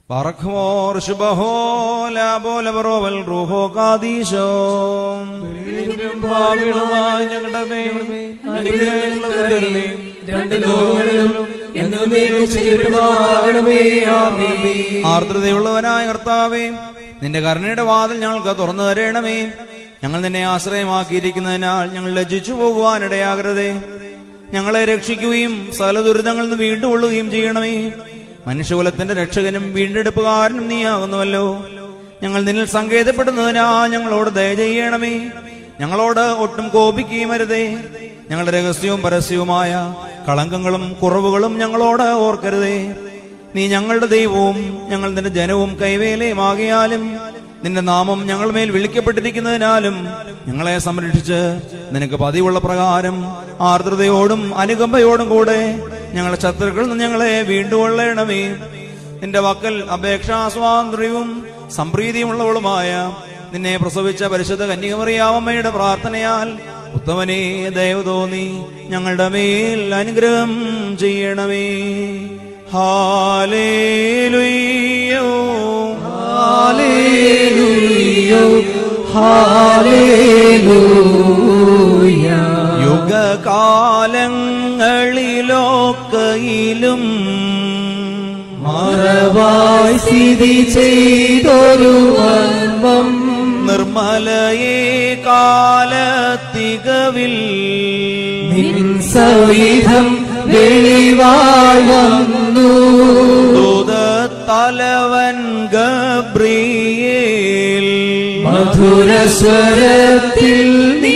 പറഖ്മോർ ശുഭഹോ ലാബോലബറോവൽ റൂഹോ കാദീശോ ഭാവികളുമായ ഞങ്ങളുടെ മേൽ അനുഗ്രഹങ്ങളും കരുണയും രണ്ട് ലോകങ്ങളിലും എന്നേക്കും ചെയ്യപ്പെടുമാകണമേ ആമേൻ ആർദ്രതയുള്ളവനായ കർത്താവേ നിന്റെ കരുണയുടെ വാതിൽ ഞങ്ങൾക്ക് തുറന്നു തരണമേ ഞങ്ങൾ നിന്നെ ആശ്രയമാക്കിയിരിക്കുന്നതിനാൽ ഞങ്ങൾ ലജ്ജിച്ചു പോകുവാനിടയാകരുതേ ഞങ്ങളെ രക്ഷിക്കുകയും സകല ദുരിതങ്ങളിൽ നിന്ന് വീണ്ടുകൊള്ളുകയും ചെയ്യണമേ മനുഷ്യകുലത്തിന്റെ രക്ഷകനും വീണ്ടെടുപ്പുകാരനും നീയാകുന്നുവല്ലോ ഞങ്ങൾ നിന്നിൽ സങ്കേതപ്പെടുന്നതിനാ ഞങ്ങളോട് ദയ ചെയ്യണമേ ഞങ്ങളോട് ഒട്ടും കോപിക്കുകയും അരുതേ ഞങ്ങളുടെ രഹസ്യവും പരസ്യവുമായ കളങ്കങ്ങളും കുറവുകളും ഞങ്ങളോട് ഓർക്കരുതേ നീ ഞങ്ങളുടെ ദൈവവും ഞങ്ങൾ നിന്റെ ജനവും കൈവേലയുമാകിയാലും നിന്റെ നാമം ഞങ്ങൾ മേൽ വിളിക്കപ്പെട്ടിരിക്കുന്നതിനാലും ഞങ്ങളെ സംരക്ഷിച്ച് നിനക്ക് പതിവുള്ള പ്രകാരം ആർദ്രതയോടും അനുകമ്പയോടും കൂടെ ഞങ്ങളുടെ ശത്രുക്കളിൽ നിന്ന് ഞങ്ങളെ വീണ്ടുകൊള്ളണമേ നിന്റെ വക്കൽ അപേക്ഷാസ്വാതന്ത്ര്യവും സംപ്രീതിയുമുള്ളവളുമായ നിന്നെ പ്രസവിച്ച പരിശുദ്ധ കന്യകമറിയാവമ്മയുടെ പ്രാർത്ഥനയാൽ ഉത്തമനെ ദയവ് തോന്നി ഞങ്ങളുടെ മേൽ അനുഗ്രഹം ചെയ്യണമേ ഹാലേലുയ്യോ യുഗകാലങ്ങളിലൊക്കയിലും മറവായി സ്ഥിതി ചെയ്തൊരു വൻപം നിർമ്മലയെ കാലത്തികവിൽ നിൻ സവിധം വെളിവായി വന്നു തലവൻ ഗബ്രിയേൽ മധുരസ്വരത്തിൽ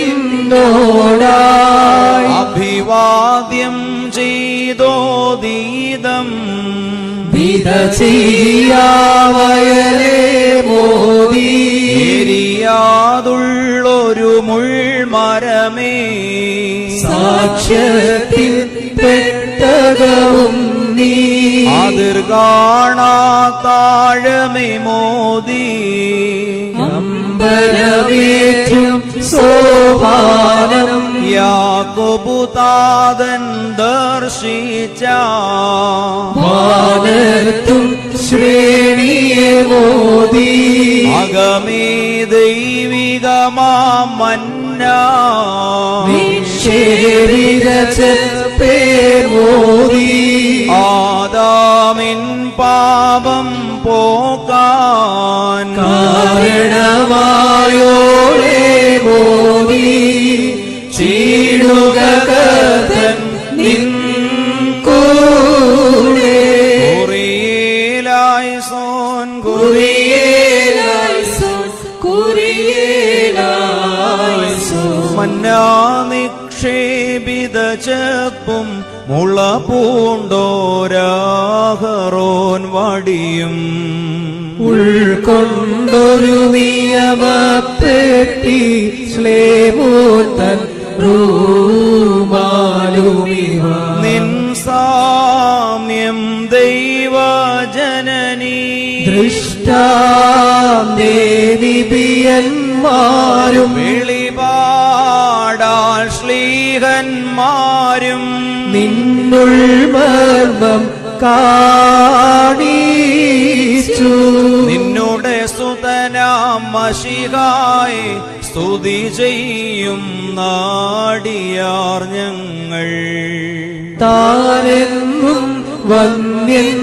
നിന്നോടായി അഭിവാദ്യം ചെയ്തോദീതം വിധ ചെയ്യാവയലേ മോദി ഏരിയാതുള്ളൊരു മുൾമരമേ സാക്ഷ്യത്തിൽ പെട്ടകവും നീ അതിർകാണാത്താഴമേ മോദി അമ്പലമേറ്റും സോപാനം യാക്കോബുതാതൻ ദർശിച്ച വാനത്തും ശ്രേണിയെ മോദി അകമേ ദൈവികമാം മന്ന നിക്ഷേപിത പേർ മോദി ആദാമിൻ പാപം പോക്കാൻ കാരണമായോളെ മോദി ചീടുക കഥൻ നിൻ കൂടെ കുറിയേലായി സോൻ കുറിയേലായിസോൻ, കുറിയേലായിസോൻ. മന്നാ നിക്ഷേപിത ചെപ്പും മുള പൂണ്ടോരാഹറോൻ വടിയും ഉൾക്കൊണ്ടൊരു നിയമപ്പെട്ടി ശ്ലേമൂത്തൻ റൂമാലുമിവ നിൻ സാമ്യം ദൈവജനനീ ദൃഷ്ടാം ദേവിപിയന്മാരും വെളിപാടാൽ ശ്ലീഹന്മാരും നിന്നുൾ മർമ്മം കാണിച്ചു നിന്നുടെ സുതനാം മഷികായി സ്തുതി ചെയ്യും നാടിയാർ ഞങ്ങൾ താനെന്നും വന്യൻ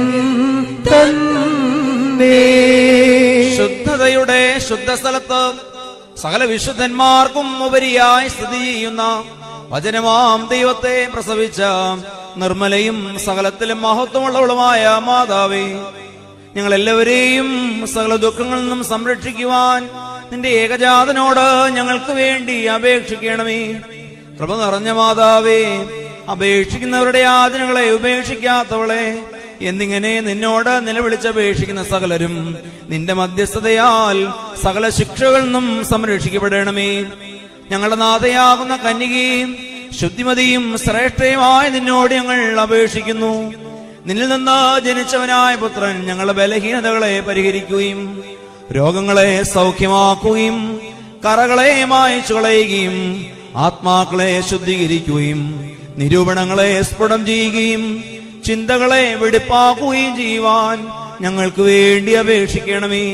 തന്നെ ശുദ്ധതയുടെ ശുദ്ധസ്ഥലത്ത് സകല വിശുദ്ധന്മാർക്കും ഉപരിയായി സ്ഥിതി ചെയ്യുന്ന വചനമാം ദൈവത്തെ പ്രസവിച്ച നിർമ്മലയും സകലത്തിലും മഹത്വമുള്ളവളുമായ മാതാവേ ഞങ്ങൾ എല്ലാവരെയും സകല ദുഃഖങ്ങളിൽ നിന്നും സംരക്ഷിക്കുവാൻ നിന്റെ ഏകജാതനോട് ഞങ്ങൾക്ക് വേണ്ടി അപേക്ഷിക്കണമേ കൃപ നിറഞ്ഞ മാതാവേ അപേക്ഷിക്കുന്നവരുടെ യാതനകളെ ഉപേക്ഷിക്കാത്തവളെ എന്നിങ്ങനെ നിന്നോട് നിലവിളിച്ചപേക്ഷിക്കുന്ന സകലരും നിന്റെ മധ്യസ്ഥതയാൽ സകല ശിക്ഷകളിൽ നിന്നും സംരക്ഷിക്കപ്പെടണമേ ഞങ്ങളുടെ നാഥയാകുന്ന കന്യകയും ശുദ്ധിമതിയും ശ്രേഷ്ഠയുമായ നിന്നോട് ഞങ്ങൾ അപേക്ഷിക്കുന്നു നിന്നിൽ നിന്ന് ജനിച്ചവനായ പുത്രൻ ഞങ്ങളുടെ ബലഹീനതകളെ പരിഹരിക്കുകയും രോഗങ്ങളെ സൗഖ്യമാക്കുകയും കറകളെ മായച്ചു കളയുകയും ആത്മാക്കളെ ശുദ്ധീകരിക്കുകയും നിരൂപണങ്ങളെ സ്ഫുടം ചെയ്യുകയും ചിന്തകളെ വെടിപ്പാക്കുകയും ചെയ്യുവാൻ ഞങ്ങൾക്ക് വേണ്ടി അപേക്ഷിക്കണമേ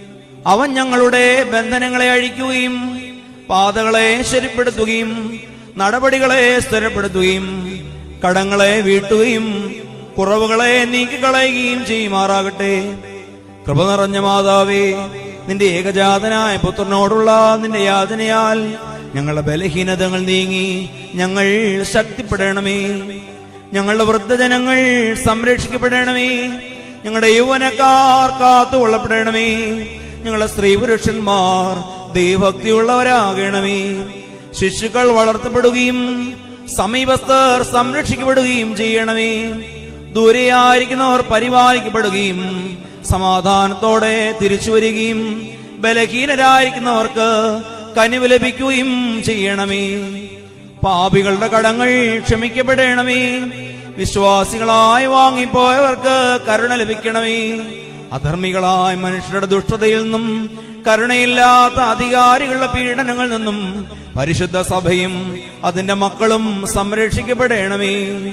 അവൻ ഞങ്ങളുടെ ബന്ധനങ്ങളെ അഴിക്കുകയും പാതകളെ ശരിപ്പെടുത്തുകയും നടപടികളെ സ്ഥിരപ്പെടുത്തുകയും കടങ്ങളെ വീട്ടുകയും കുറവുകളെ നീക്കിക്കളയുകയും ചെയ്യുമാറാകട്ടെ കൃപ നിറഞ്ഞ മാതാവേ നിന്റെ ഏകജാതനായ പുത്രനോടുള്ള നിന്റെ യാതനയാൽ ഞങ്ങളുടെ ബലഹീനതകൾ നീങ്ങി ഞങ്ങൾ ശക്തിപ്പെടണമേ ഞങ്ങളുടെ വൃദ്ധജനങ്ങൾ സംരക്ഷിക്കപ്പെടണമേ ഞങ്ങളുടെ യൗവനക്കാർ കാത്തുകൊള്ളപ്പെടണമേ ഞങ്ങളുടെ സ്ത്രീ പുരുഷന്മാർ ദൈവഭക്തിയുള്ളവരാകണമേ ശിശുക്കൾ വളർത്തപ്പെടുകയും സമീപസ്ഥർ സംരക്ഷിക്കപ്പെടുകയും ചെയ്യണമേ ദൂരെയായിരിക്കുന്നവർ പരിപാലിക്കപ്പെടുകയും സമാധാനത്തോടെ തിരിച്ചു വരികയും ബലഹീനരായിരിക്കുന്നവർക്ക് കനിവ് ലഭിക്കുകയും ചെയ്യണമേ പാപികളുടെ കടങ്ങൾ ക്ഷമിക്കപ്പെടണമേ വിശ്വാസികളായി വാങ്ങിപ്പോയവർക്ക് കരുണ ലഭിക്കണമേ അധർമ്മികളായ മനുഷ്യരുടെ ദുഷ്ടതയിൽ നിന്നും കരുണയില്ലാത്ത അധികാരികളുടെ പീഡനങ്ങളിൽ നിന്നും പരിശുദ്ധ സഭയും അതിന്റെ മക്കളും സംരക്ഷിക്കപ്പെടണമേ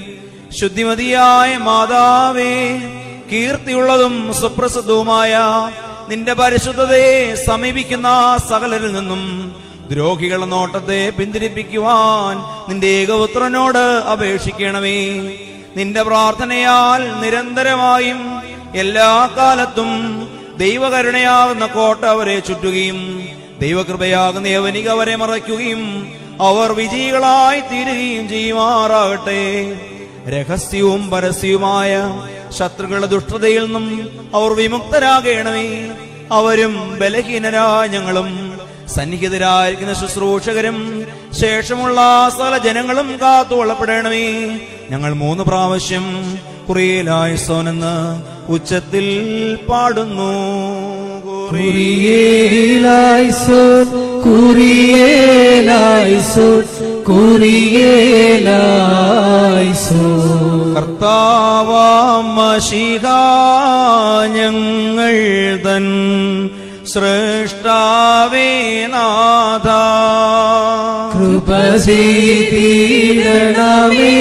ശുദ്ധിമതിയായ മാതാവേ കീർത്തിയുള്ളതും സുപ്രസിദ്ധവുമായ നിന്റെ പരിശുദ്ധതയെ സമീപിക്കുന്ന സകലരിൽ നിന്നും ദ്രോഹികളുടെ നോട്ടത്തെ പിന്തിരിപ്പിക്കുവാൻ നിന്റെ ഏകപുത്രനോട് അപേക്ഷിക്കണമേ നിന്റെ പ്രാർത്ഥനയാൽ നിരന്തരമായും എല്ലാ കാലത്തും ദൈവകരുണയാകുന്ന കോട്ട അവരെ ചുറ്റുകയും ദൈവകൃപയാകുന്ന യവനിക അവരെ മറയ്ക്കുകയും അവർ വിജയികളായി തീരുകയും ചെയ്യുമാറാകട്ടെ രഹസ്യവും പരസ്യവുമായ ശത്രുക്കളുടെ ദുഷ്ടതയിൽ നിന്നും അവർ വിമുക്തരാകണമേ അവരും ബലഹീനരായ ഞങ്ങളും സന്നിഹിതരായിരിക്കുന്ന ശുശ്രൂഷകരും ശേഷമുള്ള സകല ജനങ്ങളും കാത്തുകൊള്ളപ്പെടണമേ ഞങ്ങൾ മൂന്ന് പ്രാവശ്യം കുറിയലായുസോനെന്ന് ഉച്ചത്തിൽ പാടുന്നു കുറിയേലായിസോൻ കുറിയേലായിസോൻ കുറിയേലായിസോൻ കർത്താവാം മഷിക ഞങ്ങൾ തൻ സൃഷ്ടാവേ നാഥ കൃപ ചെയ്തിടണമേ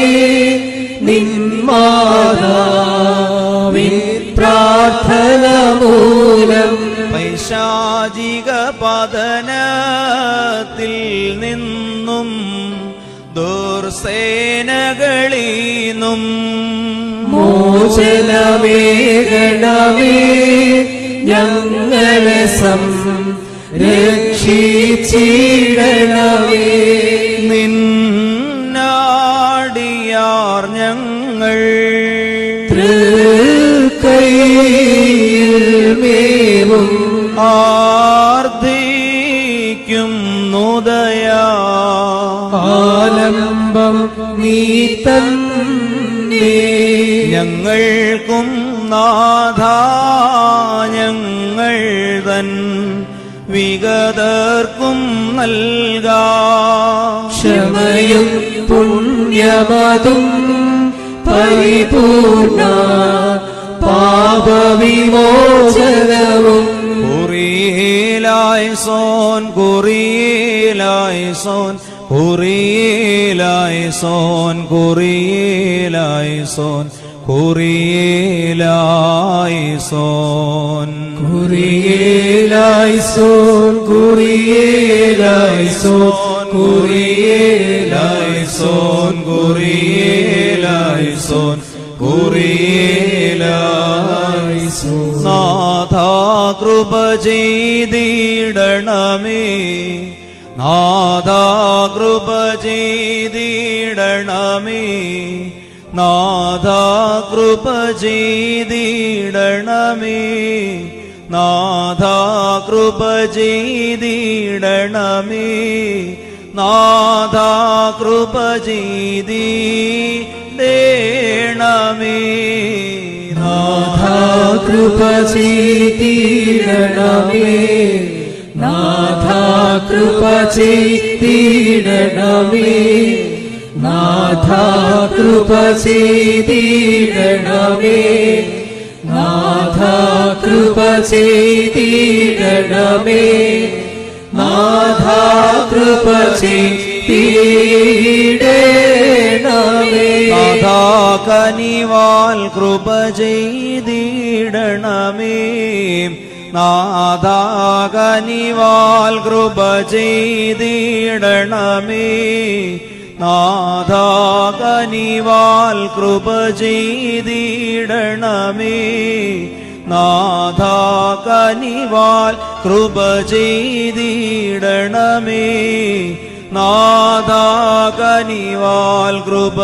നിന്മാതാവിൻ പ്രാർത്ഥന മൂലം പൈശാചിക പതനത്തിൽ നിന്നും ദുർസേനകളീന്നും മോചനമേകണമേ ഞങ്ങളെ സംരക്ഷിച്ചിടണമേ നിന്നാടിയാർ ഞങ്ങൾ തൃക്കൈയിൽ മേവും ആർദ്ധിക്കും നുദയാ ആലംബം നീ തന്നെ ഞങ്ങൾക്കും നാഥ ഞങ്ങൾ തൻ വിഗതർക്കും നൽകാ ക്ഷമയും പുണ്യമതും പരിപൂർണ പാപവിമോചനവും കുറിയിലായി സോൻ കുറിയിലായി സോൻ കുറിയിലായി സോൻ കുറിയിലായി സോൻ കുറിയിലായി സോൻ കുറിയേലായിസോൻ കുറിയേലായിസോൻ കുറിയേലായിസോൻ കുറിയിലായിസോൻ കുറിയിലായിസോൻ നാഥ കൃപ ചെയ്തിടണമേ നാഥ കൃപ ചെയ്തിടണമേ നാഥ കൃപ ചെയ്തിടണമേ നാഥ കൃപ ചെയ്തിടണമേ നാഥ കൃപ ചെയ്തിടണമേ നാഥ കൃപ ചെയ്തിടണമേ നാഥ കൃപ ചെയ്തിടണമേ നാഥ കൃപ ചെയ്തിടണമേ നാഥ കൃപ ചെയ്തിടണമേ നാഥ കൃപ ചെയ്തിടണമേ നാഥ കനിവാൽ കൃപ ചെയ്തിടണമേ നാഥ കനിവാൽ കൃപ ചെയ്തിടണമേ നാഥ കനിവാൽ കൃപ ചെയ്തിടണമേ നാഥ കനിവാൽ കൃപ ചെയ്തിടണമേ നാഥ കനിവാൽ കൃപ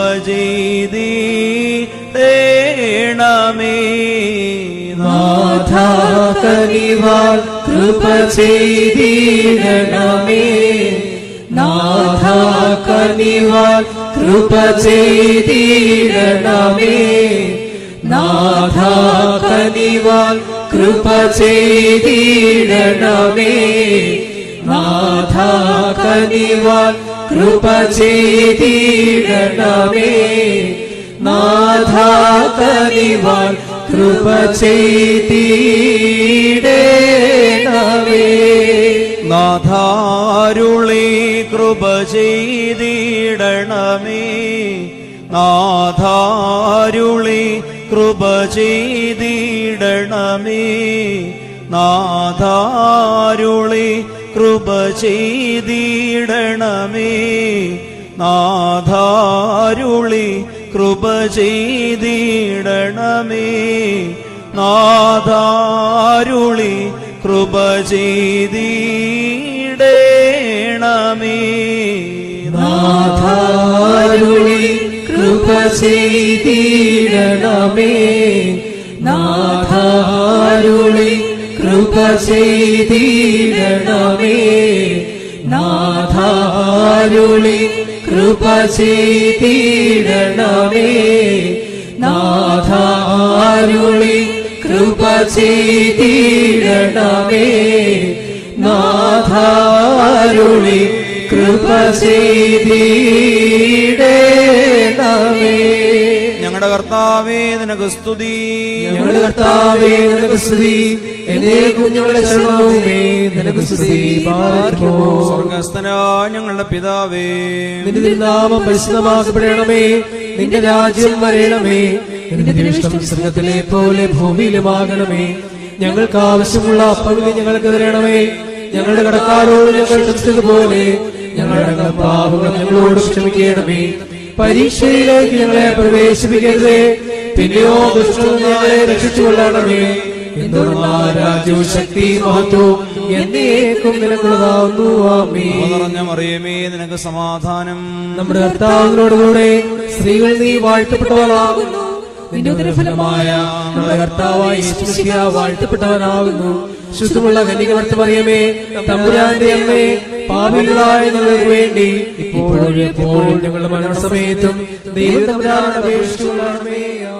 ചെയ്തിടണമേ നാഥ കനിവാൽ കൃപ ചെയ്തിടണമേ നാഥ കനിവാൽ കൃപ ചെയ്തിടണമേ നാഥ കനിവാൽ കൃപ ചെയ്തിടണമേ നാഥ കനിവാൽ കൃപ ചെയ്തിടണമേ നാഥ കനിവാൽ കൃപ ചെയ്തിടണമേ നാഥാരുളി കൃപ ചെയ്തിടണമേ നാഥാരുളി കൃപ ചെയ്തിടണമേ നാഥാരുളി കൃപ ചെയ്തിടണമേ നാഥാരുളി കൃപ ചെയ്തിടണമേ നാഥാരുളി കൃപ ചെയ്തിടണമേ നാഥാരുളി കൃപ ചെയ്തിടണമേ നാഥാരുളി കൃപ ചെയ്തിടണമേ നാഥാരുളി കൃപ ചെയ്തിടണമേ നാഥാരുളി കൃപ ചെയ്തിടണമേ നാഥാരുളി കൃപ ചെയ്തിടണമേ ഞങ്ങളുടെ കർത്താവേ നിനക്ക് സ്തുതി ഞങ്ങളുടെ കർത്താവേ നിനക്ക് സ്തുതി എന്നേ കുഞ്ഞുങ്ങളുടെ ശരണവുമേ നിനക്ക് സ്തുതി പാലിക്കുമോ സ്വർഗസ്ഥനാ ഞങ്ങളുടെ പിതാവേ നിന്റെ തിരുനാമം പരിശുദ്ധമാക്കപ്പെടണമേ നിന്റെ രാജ്യം വരയണമേ നിന്റെ തിരുഷ്ടം സ്വർഗത്തിലെ പോലെ ഭൂമിയിലുമാകണമേ ഞങ്ങൾക്ക് ആവശ്യമുള്ള അപ്പവിധി ഞങ്ങൾക്ക് തരണമേ ഞങ്ങളുടെ കടക്കാരോട് ഞങ്ങൾ ക്ഷമിച്ചതുപോലെ ഞങ്ങളുടെ പാപങ്ങൾ ഞങ്ങളോട് ക്ഷമിക്കണമേ പരീക്ഷയിലേക്ക് ഞങ്ങളെ പ്രവേശിപ്പിക്കരുതേ പിന്നെയോ ദുഷ്ടവും ഞങ്ങളെ രക്ഷിച്ചുകൊള്ളണമേ എന്തുകൊണ്ടാ രാജ്യവും ശക്തി മഹത്വവും എന്നേക്കും നിനക്കുള്ളതാവുന്നു ആമേ നിറഞ്ഞ മറിയമേ നിനക്ക് സമാധാനം നമ്മുടെ കർത്താവിനോടുകൂടെ സ്ത്രീകൾ നീ വാഴ്ത്തപ്പെട്ടവളാകുന്നു നിന്റെ ഉദരഫലമായ നമ്മുടെ കർത്താവായ യേശുമിശിഹ വാഴ്ത്തപ്പെട്ടവനാകുന്നു ശുദ്ധമുള്ള കന്യകവർത്ത മറിയമേ തമ്പുരാന്റെ അമ്മേ പാപികളായ ഞങ്ങൾക്ക് വേണ്ടി ഇപ്പോഴും എപ്പോഴും ഞങ്ങളുടെ മരണസമയത്തും ദൈവം തമ്പുരാനോട് അപേക്ഷിച്ചുകൊള്ളണമേ